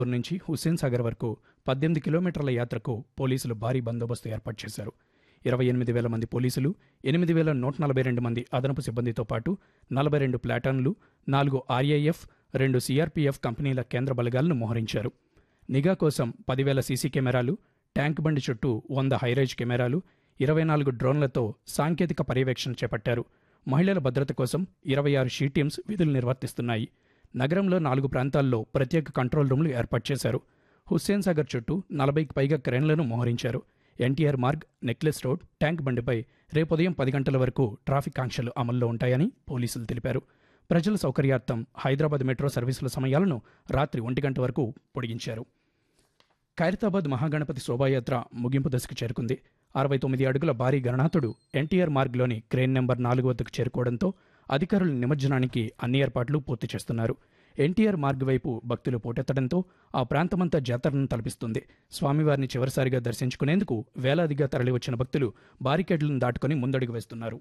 నుంచి హుస్సేన్ సాగర్ వరకు పద్దెనిమిది కిలోమీటర్ల యాత్రకు పోలీసులు భారీ బందోబస్తు ఏర్పాటు చేశారు ఇరవై ఎనిమిది వేల మంది పోలీసులు ఎనిమిది వేల నూట నలభై రెండు మంది అదనపు సిబ్బందితో పాటు నలభై రెండు ప్లాటాన్లు నాలుగు ఆర్ఐఎఫ్ రెండు సిఆర్పీఎఫ్ కంపెనీల కేంద్ర బలగాలను మోహరించారు నిఘా కోసం పదివేల సీసీ కెమెరాలు ట్యాంక్ బండి చుట్టూ వంద హైరేజ్ కెమెరాలు ఇరవై నాలుగు డ్రోన్లతో సాంకేతిక పర్యవేక్షణ చేపట్టారు మహిళల భద్రత కోసం ఇరవై ఆరు షీ టీమ్స్ విధులు నిర్వర్తిస్తున్నాయి నగరంలో నాలుగు ప్రాంతాల్లో ప్రత్యేక కంట్రోల్ రూమ్లు ఏర్పాటు చేశారు హుస్సేన్ సాగర్ చుట్టూ నలభైకి పైగా క్రేన్లను మోహరించారు NTR Marg necklace road tank బండిపై రేపు ఉదయం పది గంటల వరకు ట్రాఫిక్ ఆంక్షలు అమల్లో ఉంటాయని పోలీసులు తెలిపారు ప్రజల సౌకర్యార్థం హైదరాబాద్ మెట్రో సర్వీసుల సమయాలను రాత్రి ఒంటి గంట వరకు పొడిగించారు ఖైరతాబాద్ మహాగణపతి శోభాయాత్ర ముగింపు దశకు చేరుకుంది అరవై తొమ్మిది అడుగుల భారీ గణనాథుడు ఎన్టీఆర్ మార్గ్లోని క్రేన్ నెంబర్ నాలుగు వద్దకు చేరుకోవడంతో అధికారులు నిమజ్జనానికి అన్ని ఏర్పాట్లు పూర్తి చేస్తున్నారు ఎన్టీఆర్ మార్గ్ వైపు భక్తులు పోటెత్తడంతో ఆ ప్రాంతమంతా జాతరను తలపిస్తుంది స్వామివారిని చివరిసారిగా దర్శించుకునేందుకు వేలాదిగా తరలివచ్చిన భక్తులు బారికేడ్లను దాటుకుని ముందడుగు వేస్తున్నారు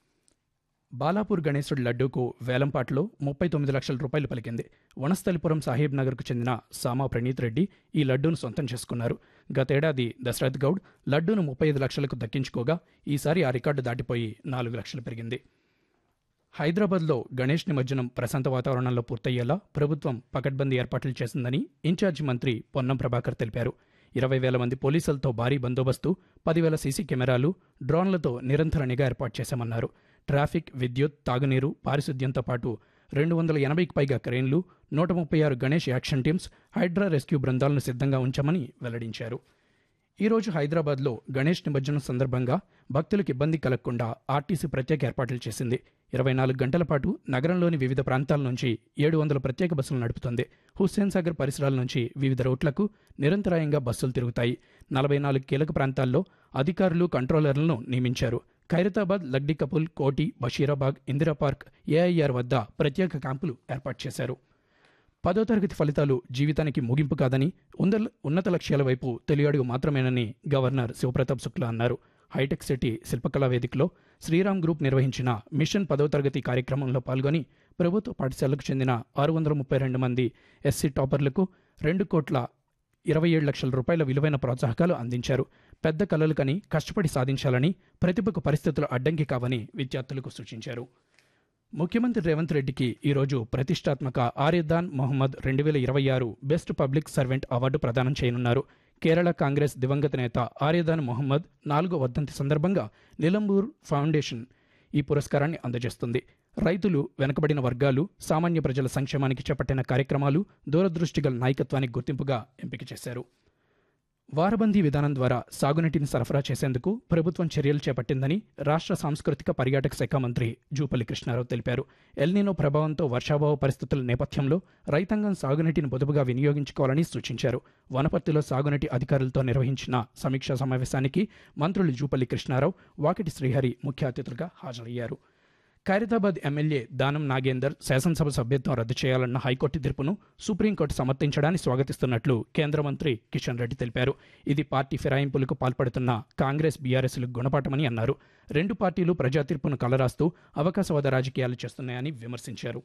బాలాపూర్ గణేశుడి లడ్డూకు వేలంపాట్లో ముప్పై తొమ్మిది లక్షల రూపాయలు పలికింది వనస్థలిపురం సాహెబ్ నగర్కు చెందిన సామా ప్రణీత్ రెడ్డి ఈ లడ్డూను సొంతం చేసుకున్నారు గతేడాది దశరథ్ గౌడ్ లడ్డూను ముప్పై ఐదు లక్షలకు దక్కించుకోగా ఈసారి ఆ రికార్డు దాటిపోయి నాలుగు లక్షలు పెరిగింది హైదరాబాద్లో గణేష్ నిమజ్జనం ప్రశాంత వాతావరణంలో పూర్తయ్యేలా ప్రభుత్వం పకడ్బందీ ఏర్పాట్లు చేసిందని ఇన్ఛార్జి మంత్రి పొన్నం ప్రభాకర్ తెలిపారు ఇరవై వేల మంది పోలీసులతో భారీ బందోబస్తు పదివేల సీసీ కెమెరాలు డ్రోన్లతో నిరంతర నిఘా ఏర్పాటు చేశామన్నారు ట్రాఫిక్ విద్యుత్ తాగునీరు పారిశుద్ధ్యంతో పాటు రెండు వందల ఎనభైకి పైగా క్రెయిన్లు నూట ముప్పై ఆరు Ganesh action teams Hydraa rescue బృందాలను సిద్ధంగా ఉంచామని వెల్లడించారు ఈరోజు హైదరాబాద్లో గణేష్ నిమజ్జనం సందర్భంగా భక్తులకు ఇబ్బంది కలగకుండా ఆర్టీసీ ప్రత్యేక ఏర్పాట్లు చేసింది ఇరవై నాలుగు గంటల పాటు నగరంలోని వివిధ ప్రాంతాల నుంచి ఏడు వందల ప్రత్యేక బస్సులు నడుపుతుంది హుస్సేన్ సాగర్ పరిసరాల నుంచి వివిధ రూట్లకు నిరంతరాయంగా బస్సులు తిరుగుతాయి నలభై నాలుగు కీలక ప్రాంతాల్లో అధికారులు కంట్రోలర్లను నియమించారు ఖైరతాబాద్ లగ్డి కపుల్ కోటి బషీరాబాగ్ ఇందిరా పార్క్ ఏఐఆర్ వద్ద ప్రత్యేక క్యాంపులు ఏర్పాటు చేశారు పదో తరగతి ఫలితాలు జీవితానికి ముగింపు కాదని ఉందల్- ఉన్నత లక్ష్యాల వైపు తెలియడుగు మాత్రమేనని గవర్నర్ శివప్రతాప్ శుక్లా అన్నారు హైటెక్ సిటీ శిల్పకళా వేదికలో శ్రీరామ్ గ్రూప్ నిర్వహించిన మిషన్ పదో తరగతి కార్యక్రమంలో పాల్గొని ప్రభుత్వ పాఠశాలకు చెందిన ఆరు వందల ముప్పై రెండు మంది ఎస్సీ టాపర్లకు రెండు కోట్ల ఇరవై ఏడు లక్షల రూపాయల విలువైన ప్రోత్సాహకాలు అందించారు పెద్ద కలలు కని కష్టపడి సాధించాలని ప్రతిభకు పరిస్థితులు అడ్డంకి కావని విద్యార్థులకు సూచించారు ముఖ్యమంత్రి రేవంత్ రెడ్డికి ఈరోజు ప్రతిష్టాత్మక ఆర్యదాన్ మొహమ్మద్ రెండు వేల ఇరవై ఆరు బెస్ట్ పబ్లిక్ సర్వెంట్ అవార్డు ప్రదానం చేయనున్నారు కేరళ కాంగ్రెస్ దివంగత నేత ఆర్యదాన్ మొహమ్మద్ నాలుగో వర్ధంతి సందర్భంగా నిలంబూర్ ఫౌండేషన్ ఈ పురస్కారాన్ని అందజేస్తుంది రైతులు వెనుకబడిన వర్గాలు సామాన్య ప్రజల సంక్షేమానికి చేపట్టిన కార్యక్రమాలు దూరదృష్టి గల నాయకత్వానికి గుర్తింపుగా ఎంపిక చేశారు వారబందీ విధానం ద్వారా సాగునీటిని సరఫరా చేసేందుకు ప్రభుత్వం చర్యలు చేపట్టిందని రాష్ట్ర సాంస్కృతిక పర్యాటక శాఖ మంత్రి జూపల్లి కృష్ణారావు తెలిపారు ఎల్నినో ప్రభావంతో వర్షాభావ పరిస్థితుల నేపథ్యంలో రైతాంగం సాగునీటిని పొదుపుగా వినియోగించుకోవాలని సూచించారు వనపర్తిలో సాగునీటి అధికారులతో నిర్వహించిన సమీక్షా సమావేశానికి మంత్రులు జూపల్లి కృష్ణారావు వాకిటి శ్రీహరి ముఖ్య అతిథులుగా హాజరయ్యారు ఖైరతాబాద్ ఎమ్మెల్యే దానం నాగేందర్ శాసనసభ సభ్యత్వం రద్దు చేయాలన్న హైకోర్టు తీర్పును సుప్రీంకోర్టు సమర్థించడాన్ని స్వాగతిస్తున్నట్లు కేంద్ర మంత్రి కిషన్ రెడ్డి తెలిపారు ఇది పార్టీ ఫిరాయింపులకు పాల్పడుతున్న కాంగ్రెస్ బీఆర్ఎస్లకు గుణపాఠమని అన్నారు రెండు పార్టీలు ప్రజా తీర్పును కలరాస్తూ అవకాశవాద రాజకీయాలు చేస్తున్నాయని విమర్శించారు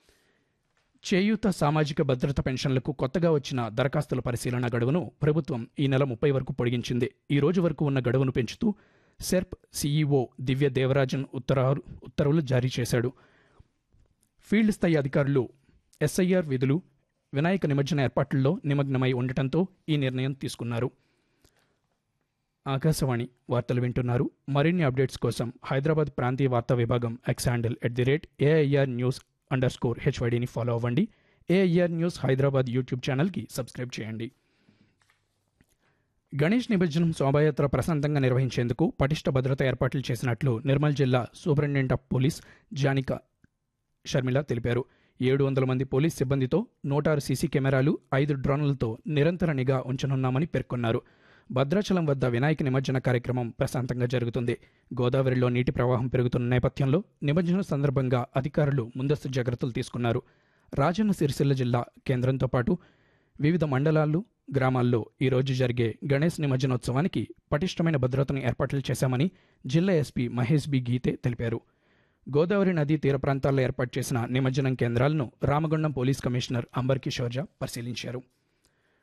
చేయూత సామాజిక భద్రత పెన్షన్లకు కొత్తగా వచ్చిన దరఖాస్తుల పరిశీలన గడువును ప్రభుత్వం ఈ నెల ముప్పై వరకు పొడిగించింది ఈ రోజు వరకు ఉన్న గడువును పెంచుతూ సెర్ప్ సీఈఓ దివ్య దేవరాజన్ ఉత్తరాలు ఉత్తర్వులు జారీ చేశాడు ఫీల్డ్ స్థాయి అధికారులు ఎస్ఐఆర్ విధులు వినాయక నిమజ్జన ఏర్పాట్లలో నిమగ్నమై ఉండటంతో ఈ నిర్ణయం తీసుకున్నారు ఆకాశవాణి వార్తలు వింటున్నారు మరిన్ని అప్డేట్స్ కోసం హైదరాబాద్ ప్రాంతీయ వార్తా విభాగం X handle at the rate AIR news underscore హెచ్వైడిని ఫాలో అవ్వండి ఏఐఆర్ న్యూస్ హైదరాబాద్ యూట్యూబ్ ఛానల్కి సబ్స్క్రైబ్ చేయండి గణేష్ నిమజ్జనం శోభాయాత్ర ప్రశాంతంగా నిర్వహించేందుకు పటిష్ట భద్రత ఏర్పాట్లు చేసినట్లు నిర్మల్ జిల్లా superintendent of police Janaki Sharmila తెలిపారు ఏడు వందల మంది పోలీస్ సిబ్బందితో నూట ఆరు సీసీ కెమెరాలు ఐదు డ్రోన్లతో నిరంతర నిఘా ఉంచనున్నామని పేర్కొన్నారు భద్రాచలం వద్ద వినాయక నిమజ్జన కార్యక్రమం ప్రశాంతంగా జరుగుతుంది గోదావరిలో నీటి ప్రవాహం పెరుగుతున్న నేపథ్యంలో నిమజ్జనం సందర్భంగా అధికారులు ముందస్తు జాగ్రత్తలు తీసుకున్నారు రాజన్న సిరిసిల్ల జిల్లా కేంద్రంతో పాటు వివిధ మండలాలు గ్రామాల్లో ఈ రోజు జరిగే గణేష్ నిమజ్జనోత్సవానికి పటిష్టమైన భద్రతను ఏర్పాట్లు చేశామని జిల్లా ఎస్పీ మహేష్ బి గీతే తెలిపారు గోదావరి నదీ తీర ప్రాంతాల్లో ఏర్పాటు చేసిన నిమజ్జనం కేంద్రాలను రామగుండం పోలీస్ కమిషనర్ అంబర్ కిషోర్జా పరిశీలించారు